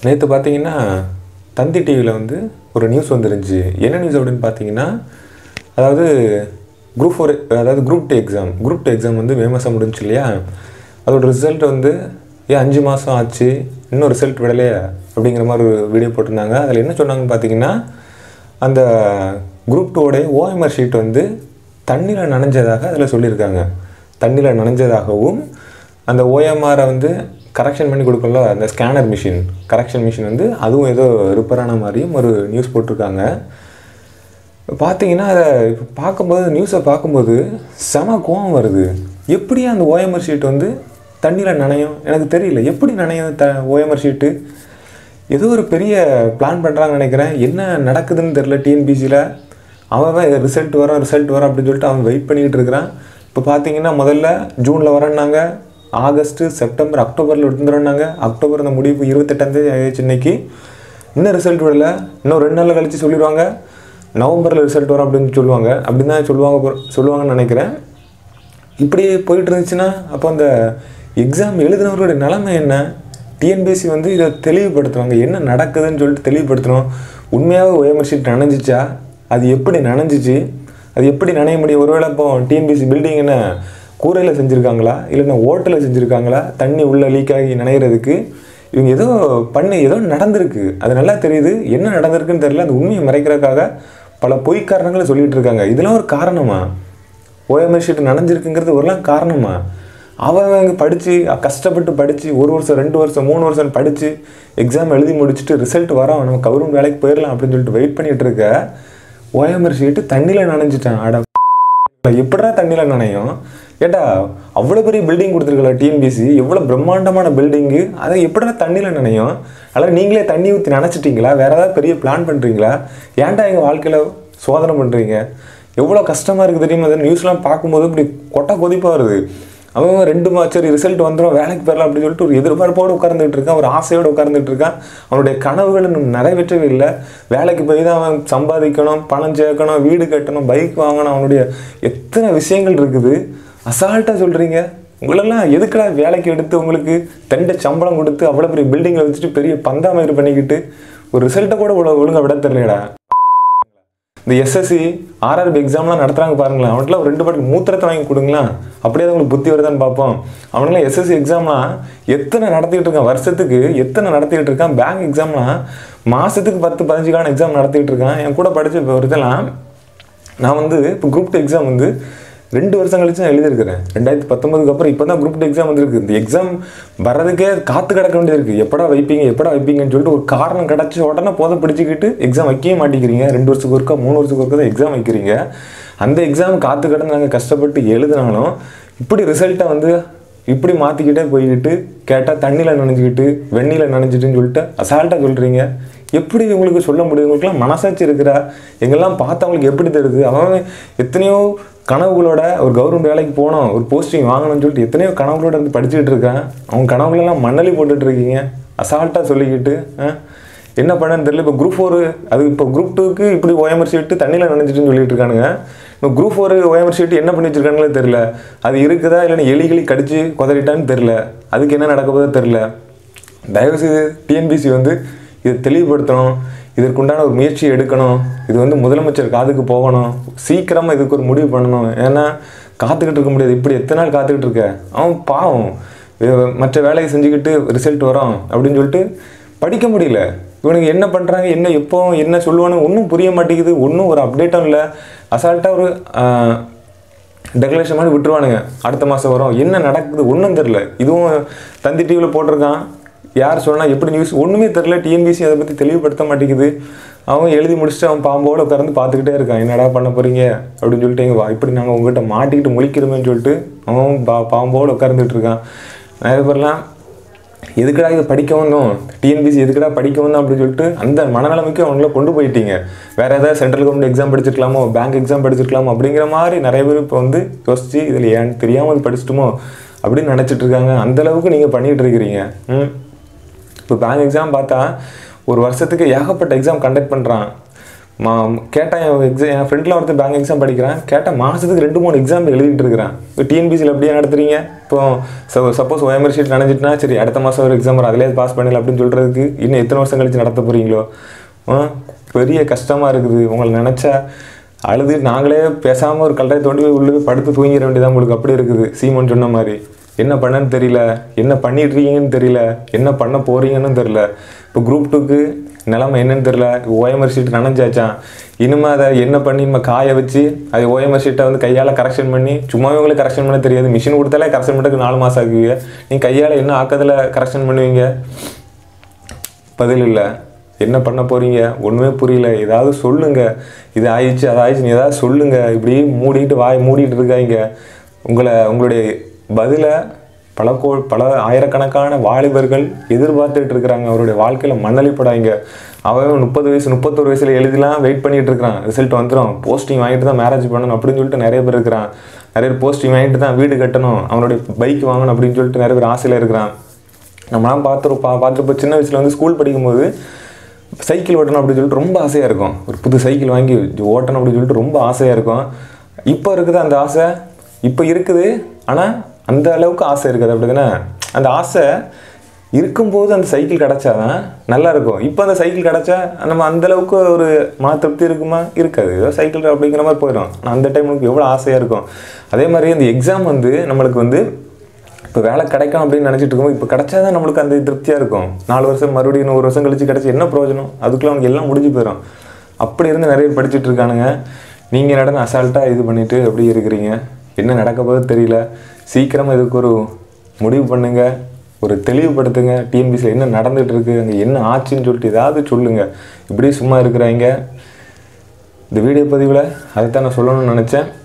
நேற்று பார்த்தீங்கன்னா தந்தி டிவியில் வந்து ஒரு நியூஸ் வந்துருந்துச்சு என்ன நியூஸ் அப்படின்னு பார்த்தீங்கன்னா அதாவது குரூப் ஃபோர் அதாவது group two exam group two exam வந்து மே மாதம் முடிஞ்சுச்சு இல்லையா அதோட ரிசல்ட் வந்து ஏன் அஞ்சு மாதம் ஆச்சு இன்னும் ரிசல்ட் விடலையா அப்படிங்கிற மாதிரி ஒரு வீடியோ போட்டிருந்தாங்க அதில் என்ன சொன்னாங்கன்னு பார்த்தீங்கன்னா அந்த குரூப் டூவோடைய ஓஎம்ஆர் ஷீட் வந்து தண்ணியில் நனைஞ்சதாக அதில் சொல்லியிருக்காங்க தண்ணியில் நனைஞ்சதாகவும் அந்த ஓஎம்ஆரை வந்து கரெக்ஷன் பண்ணி கொடுக்கல அந்த ஸ்கேனர் மிஷின் கரெக்ஷன் மிஷின் வந்து அதுவும் ஏதோ ரிப்பேர் ஆன மாதிரியும் ஒரு நியூஸ் போட்டிருக்காங்க பார்த்தீங்கன்னா அதை இப்போ பார்க்கும்போது நியூஸை பார்க்கும்போது செம கோவம் வருது எப்படி அந்த ஓஎம்ஆர் ஷீட் வந்து தண்ணியில் நனையும் எனக்கு தெரியல எப்படி நனையும் த ஓஎம்ஆர் ஷீட்டு ஏதோ ஒரு பெரிய பிளான் பண்ணுறாங்கன்னு நினைக்கிறேன் என்ன நடக்குதுன்னு தெரில டிஎன்பிசியில் அவன் ரிசல்ட் வரும் ரிசல்ட் வரும் அப்படின்னு சொல்லிட்டு அவன் வெயிட் பண்ணிக்கிட்டு இருக்கிறான் இப்போ பார்த்தீங்கன்னா முதல்ல ஜூனில் வரேன்னாங்க ஆகஸ்ட்டு செப்டம்பர் அக்டோபரில் எடுத்துருந்தாங்க அக்டோபர் அந்த முடிவு இருபத்தெட்டாந்தேதி ஆயிடுச்சு இன்னைக்கு இன்னும் ரிசல்ட் விடல இன்னும் ரெண்டு நாள் கழிச்சு சொல்லிடுவாங்க நவம்பரில் ரிசல்ட் வரும் அப்படின்னு சொல்லுவாங்க அப்படின்னு தான் சொல்லுவாங்க போ- சொல்லுவாங்கன்னு நினைக்கிறேன் இப்படி போயிட்டு இருந்துச்சுன்னா அப்போ அந்த எக்ஸாம் எழுதினவர்களுடைய நிலைமை என்ன டிஎன்பிஎஸ்சி வந்து இதை தெளிவுபடுத்துவாங்க என்ன நடக்குதுன்னு சொல்லிட்டு தெளிவுபடுத்தணும் உண்மையாகவே ஓஎம்ஆர் ஷீட் நனைஞ்சிச்சா அது எப்படி நனைஞ்சிச்சு அது எப்படி நனைய முடியும் ஒருவேளை இப்போ டிஎன்பிஎஸ்சி பில்டிங் என்ன கூரையில் செஞ்சுருக்காங்களா இல்லைன்னா ஓட்டில் செஞ்சுருக்காங்களா தண்ணி உள்ளே லீக் ஆகி நனைகிறதுக்கு இவங்க ஏதோ பண்ணி ஏதோ நடந்திருக்கு அது நல்லா தெரியுது என்ன நடந்திருக்குன்னு தெரியல அந்த உண்மையை மறைக்கிறதுக்காக பல பொய் காரணங்களை சொல்லிட்டு இருக்காங்க இதெல்லாம் ஒரு காரணமா ஓஎம்ஆர் ஷீட் நனைஞ்சிருக்குங்கிறது ஒருலாம் காரணமா அவங்க படித்து கஷ்டப்பட்டு படித்து ஒரு வருஷம் ரெண்டு வருஷம் மூணு வருஷம் படித்து எக்ஸாம் எழுதி முடிச்சுட்டு ரிசல்ட் வரோம் நம்ம கவர்மெண்ட் வேலைக்கு போயிடலாம் அப்படின்னு சொல்லிட்டு வெயிட் பண்ணிட்டு இருக்க ஓஎம்ஆர் ஷீட்டு தண்ணியில் நனைஞ்சிட்டான் அட எப்படிடா தண்ணியில் நனையும் ஏட்டா அவ்வளோ பெரிய பில்டிங் கொடுத்துருக்கல டிஎன்பிசி எவ்வளோ பிரம்மாண்டமான பில்டிங்கு அதை எப்படிடா தண்ணியில் நனையும் அல்லது நீங்களே தண்ணி ஊற்றி நினச்சிட்டிங்களா வேற ஏதாவது பெரிய பிளான் பண்ணுறீங்களா ஏன்டா எங்கள் வாழ்க்கையில் சோதனை பண்ணுறீங்க எவ்வளோ கஷ்டமாக இருக்குது தெரியுமா அது நியூஸ்லாம் பார்க்கும்போது இப்படி கொட்டை கொதிப்பாக வருது அவன் ரெண்டு மா சரி ரிசல்ட் வந்துடும் வேலைக்கு போயிடலாம் அப்படின்னு சொல்லிட்டு ஒரு எதிர்பார்ப்போடு உட்கார்ந்துட்டு இருக்கான் ஒரு ஆசையோடு உட்கார்ந்துட்டு இருக்கான் அவனுடைய கனவுகள் இன்னும் நிறைவேற்றவே இல்லை வேலைக்கு போய் தான் அவன் சம்பாதிக்கணும் பணம் சேர்க்கணும் வீடு கட்டணும் பைக் வாங்கணும் அவனுடைய எத்தனை விஷயங்கள் இருக்குது அசால்ட்டாக சொல்கிறீங்க உங்களெல்லாம் எதுக்குடா வேலைக்கு எடுத்து உங்களுக்கு தண்டை சம்பளம் கொடுத்து அவ்வளோ பெரிய பில்டிங்கில் வச்சுட்டு பெரிய பந்தாமயிறு பண்ணிக்கிட்டு ஒரு ரிசல்ட்டை கூட இவ்வளோ ஒழுங்காக விட தெரியலடா இந்த எஸ்எஸ்சி ஆர்ஆர்பி எக்ஸாம்லாம் நடத்துறாங்க பாருங்களேன் அவனுக்குலாம் ஒரு ரெண்டு பாட்டு மூத்திரத்தை வாங்கி கொடுங்களேன் அப்படியே அவங்களுக்கு புத்தி வருதான்னு பார்ப்போம் அவனுக்குலாம் எஸ்எஸ்சி எக்ஸாம்லாம் எத்தனை நடத்திட்டு இருக்கான் வருஷத்துக்கு எத்தனை நடத்திட்டு இருக்கான் பேங்க் எக்ஸாம்லாம் மாசத்துக்கு பத்து பதினஞ்சுக்கான எக்ஸாம் நடத்திட்டு இருக்கான் என் கூட படிச்ச ஒருத்தெல்லாம் நான் வந்து இப்போ குரூப் டூ எக்ஸாம் வந்து ரெண்டு வருஷம் கழிச்சு நான் எழுதியிருக்கிறேன் ரெண்டாயிரத்தி பத்தொன்பதுக்கு அப்புறம் இப்போ தான் குரூப் டூ எக்ஸாம் வந்திருக்கு இந்த எக்ஸாம் வர்றதுக்கே காத்து கிடக்க வேண்டியது இருக்குது எப்படா வைப்பீங்க எப்படா வைப்பீங்கன்னு சொல்லிட்டு ஒரு காரணம் கிடச்சி உடனே போதை பிடிச்சிக்கிட்டு எக்ஸாம் வைக்கவே மாட்டேங்கிறீங்க ரெண்டு வருஷத்துக்கு ஒருக்கா மூணு வருஷத்துக்கு ஒருக்கா தான் எக்ஸாம் வைக்கிறீங்க அந்த எக்ஸாம் காத்து கிடந்து நாங்கள் கஷ்டப்பட்டு எழுதினாலும் இப்படி ரிசல்ட்டை வந்து இப்படி மாற்றிக்கிட்டே போய்கிட்டு கேட்டால் தண்ணியில் நனைஞ்சிக்கிட்டு வெந்நில நனைஞ்சிட்டுன்னு சொல்லிட்டு அசால்ட்டாக சொல்கிறீங்க எப்படி உங்களுக்கு சொல்ல முடியும் உங்களுக்குலாம் மனசாட்சி இருக்கிறா எங்கெல்லாம் பார்த்தவங்களுக்கு எப்படி தெரியுது அவன் எத்தனையோ கனவுகளோட ஒரு கவர்மெண்ட் வேலைக்கு போகணும் ஒரு போஸ்டிங் வாங்கணும்னு சொல்லிட்டு எத்தனையோ கனவுகளோட வந்து படிச்சுக்கிட்டு இருக்கான் அவன் கனவுகளெல்லாம் மண்ணலி போட்டுட்டு இருக்கீங்க அசால்ட்டாக சொல்லிக்கிட்டு ஆ? என்ன பண்ணன்னு தெரியல இப்போ குரூப் ஃபோர் அது இப்போ குரூப் டூக்கு இப்படி ஓஎம்ஆர் ஷீட்டு தண்ணியில் நனைஞ்சிட்டுன்னு சொல்லிட்டு இருக்கானுங்க இப்போ குரூப் ஃபோர் ஓஎம்ஆர் ஷீட் என்ன பண்ணி வச்சிருக்காங்களே தெரியல அது இருக்குதா இல்லைன்னா எலி கிளி கடிச்சு குதறிட்டான்னு தெரில அதுக்கு என்ன நடக்க போதோ தெரில தயவுசெய்து டிஎன்பிசி வந்து இதை தெளிவுபடுத்தணும் இதற்குண்டான ஒரு முயற்சி எடுக்கணும் இது வந்து முதலமைச்சர் காதுக்கு போகணும் சீக்கிரமாக இதுக்கு ஒரு முடிவு பண்ணணும் ஏன்னா காத்துக்கிட்டு இருக்க முடியாது இப்படி எத்தனை நாள் காத்துக்கிட்டு இருக்க அவன் பாவம் இவ- மற்ற வேலையை செஞ்சுக்கிட்டு ரிசல்ட் வரும் அப்படின்னு சொல்லிட்டு படிக்க முடியல இவனுக்கு என்ன பண்ணுறாங்க என்ன எப்போ என்ன சொல்லுவானு ஒன்றும் புரிய மாட்டேங்குது ஒன்றும் ஒரு அப்டேட்டும் இல்லை அசால்ட்டாக ஒரு ஆஹ், டெக்ளரேஷன் மாதிரி விட்டுருவானுங்க அடுத்த மாதம் வரும் என்ன நடக்குது ஒன்றும் தெரில இதுவும் தந்தி டிவியில் போட்டிருக்கான் யார் சொன்னா எப்படி நியூஸ் ஒன்றுமே தெரில டிஎன்பிசி அதை பற்றி தெளிவுபடுத்த மாட்டேங்குது அவன் எழுதி முடிச்சுட்டு அவன் பாம்போடு உட்கார்ந்து பார்த்துக்கிட்டே இருக்கான் என்னடா பண்ண போகிறீங்க அப்படின்னு சொல்லிட்டு எங்க வா இப்படி நாங்கள் உங்ககிட்ட மாட்டிக்கிட்டு முழிக்கிறோமேன்னு சொல்லிட்டு அவன் பா பாம்போடு உட்கார்ந்துட்டு இருக்கான் நிறைய பேர்லாம் எதுக்குடா இதை படிக்க வந்தோம் டிஎன்பிசி எதுக்குடா படிக்க வந்தோம் அப்படின்னு சொல்லிட்டு அந்த மனநிலைமைக்கு அவங்கள கொண்டு போயிட்டீங்க வேற ஏதாவது சென்ட்ரல் கவர்மெண்ட் எக்ஸாம் படிச்சிருக்கலாமோ பேங்க் எக்ஸாம் படிச்சிருக்கலாமோ அப்படிங்கிற மாதிரி நிறைய பேர் இப்போ வந்து யோசிச்சு இதில் ஏன் தெரியாமல் இது படிச்சிட்டுமோ அப்படின்னு நினச்சிட்டு இருக்காங்க அந்த அளவுக்கு நீங்கள் பண்ணிட்டு இருக்கிறீங்க ம் இப்போ பேங்க் எக்ஸாம் பார்த்தா ஒரு வருஷத்துக்கு ஏகப்பட்ட எக்ஸாம் கண்டக்ட் பண்ணுறான் மா கேட்டேன் என் எக்ஸாம் என் ஃப்ரெண்டில் ஒருத்தர் பேங்க் எக்ஸாம் படிக்கிறேன் கேட்டேன் மாதத்துக்கு ரெண்டு மூணு எக்ஸாம் எழுதிட்டு இருக்கிறேன் இப்போ டிஎன்பிசியில் எப்படியா நடத்துறீங்க இப்போ சப்போஸ் ஓஎம்ஆர் ஷீட் நினைச்சிட்டுனா சரி அடுத்த மாதம் ஒரு எக்ஸாம் வரும் அதிலே பாஸ் பண்ணிடலாம் அப்படின்னு சொல்கிறதுக்கு இன்னும் எத்தனை வருஷம் கழிச்சு நடத்த போகிறீங்களோ ஆ, பெரிய கஷ்டமாக இருக்குது உங்களை நினச்சா அழுது நாங்களே பேசாமல் ஒரு கல்லறை தோண்டி போய் உள்ளே போய் படுத்து தூங்கிட வேண்டியதான் உங்களுக்கு அப்படி இருக்குது சீமன் சொன்ன மாதிரி என்ன பண்ணன்னு தெரியல என்ன பண்ணிட்டு இருக்கீங்கன்னு தெரியல என்ன பண்ண போறீங்கன்னு தெரியல இப்போ குரூப் டூக்கு நிலைமை என்னன்னு தெரியல ஓஎம்ஆர் ஷீட் நனைஞ்சாச்சான் இனிமே அதை என்ன பண்ணி நம்ம காய வச்சு அது ஓஎம்ஆர் ஷீட்டை வந்து கையால் கரெக்ஷன் பண்ணி சும்மாவே உங்களுக்கு கரெக்ஷன் பண்ண தெரியாது மிஷின் கொடுத்தாலே கரெக்ஷன் பண்ணுறதுக்கு நாலு மாதம் ஆக்குவீங்க நீங்கள் கையால் என்ன ஆக்கத்தில் கரெக்ஷன் பண்ணுவீங்க பதில் இல்லை என்ன பண்ண போறீங்க ஒன்றுமே புரியல ஏதாவது சொல்லுங்க இது ஆயிடுச்சு அது ஆயிடுச்சு நீ ஏதாவது சொல்லுங்க இப்படி மூடிட்டு வாய் மூடிட்டு இருக்காங்க உங்களை உங்களுடைய பதிலை பல கோ பல ஆயிரக்கணக்கான வாலிபர்கள் எதிர்பார்த்துட்டு இருக்கிறாங்க அவருடைய வாழ்க்கையில் மண்ணளிப்படாங்க அவன் முப்பது வயசு முப்பத்தொரு வயசுல எழுதிலாம் வெயிட் பண்ணிட்டு இருக்கிறான் ரிசல்ட் வந்துடும் போஸ்டிங் வாங்கிட்டு தான் மேரேஜ் பண்ணணும் அப்படின்னு சொல்லிட்டு நிறைய பேர் இருக்கிறான் நிறைய பேர் போஸ்டிங் வாங்கிட்டு தான் வீடு கட்டணும் அவனுடைய பைக் வாங்கணும் அப்படின்னு சொல்லிட்டு நிறைய பேர் ஆசையில் இருக்கிறான் நம்மளாம் பார்த்துருப்பா பார்த்துருப்போம் சின்ன வயசில் வந்து ஸ்கூல் படிக்கும்போது சைக்கிள் ஓட்டணும் அப்படின்னு சொல்லிட்டு ரொம்ப ஆசையாக இருக்கும் ஒரு புது சைக்கிள் வாங்கி ஓட்டணும் அப்படின்னு சொல்லிட்டு ரொம்ப ஆசையாக இருக்கும் இப்போ இருக்குது அந்த ஆசை இப்போ இருக்குது ஆனால் அந்த அளவுக்கு ஆசை இருக்குது அப்படி தானே அந்த ஆசை இருக்கும்போது அந்த சைக்கிள் கிடச்சாதான் நல்லா இருக்கும் இப்போ அந்த சைக்கிள் கிடச்சா நம்ம அந்த அளவுக்கு ஒரு மன திருப்தி இருக்குமா இருக்காது ஏதோ சைக்கிள் அப்படிங்கிற மாதிரி போயிடும் ஆனால் அந்த டைம் நமக்கு எவ்வளோ ஆசையாக இருக்கும் அதே மாதிரி அந்த எக்ஸாம் வந்து நம்மளுக்கு வந்து இப்போ வேலை கிடைக்கும் அப்படின்னு நினச்சிட்டு இருக்கோம் இப்போ கிடைச்சாதான் நம்மளுக்கு அந்த திருப்தியாக இருக்கும் நாலு வருஷம் மறுபடியும் இன்னும் ஒரு வருஷம் கழிச்சு கிடைச்சி என்ன பிரயோஜனம் அதுக்குள்ள அவனுக்கு எல்லாம் முடிஞ்சு போயிடும் அப்படி இருந்து நிறைய பேர் படிச்சுட்டு இருக்கானுங்க நீங்கள் நடன அசால்ட்டாக இது பண்ணிட்டு அப்படி இருக்கிறீங்க என்ன நடக்க போகுது தெரியல சீக்கிரமாக இதுக்கு ஒரு முடிவு பண்ணுங்க ஒரு தெளிவுபடுத்துங்க டிஎன்பிசியில் என்ன நடந்துட்டு இருக்கு அங்கே என்ன ஆச்சுன்னு சொல்லிட்டு ஏதாவது சொல்லுங்க இப்படி சும்மா இருக்கிறாங்க இந்த வீடியோ பதிவில் அதைத்தான் நான் சொல்லணும்னு நினச்சேன்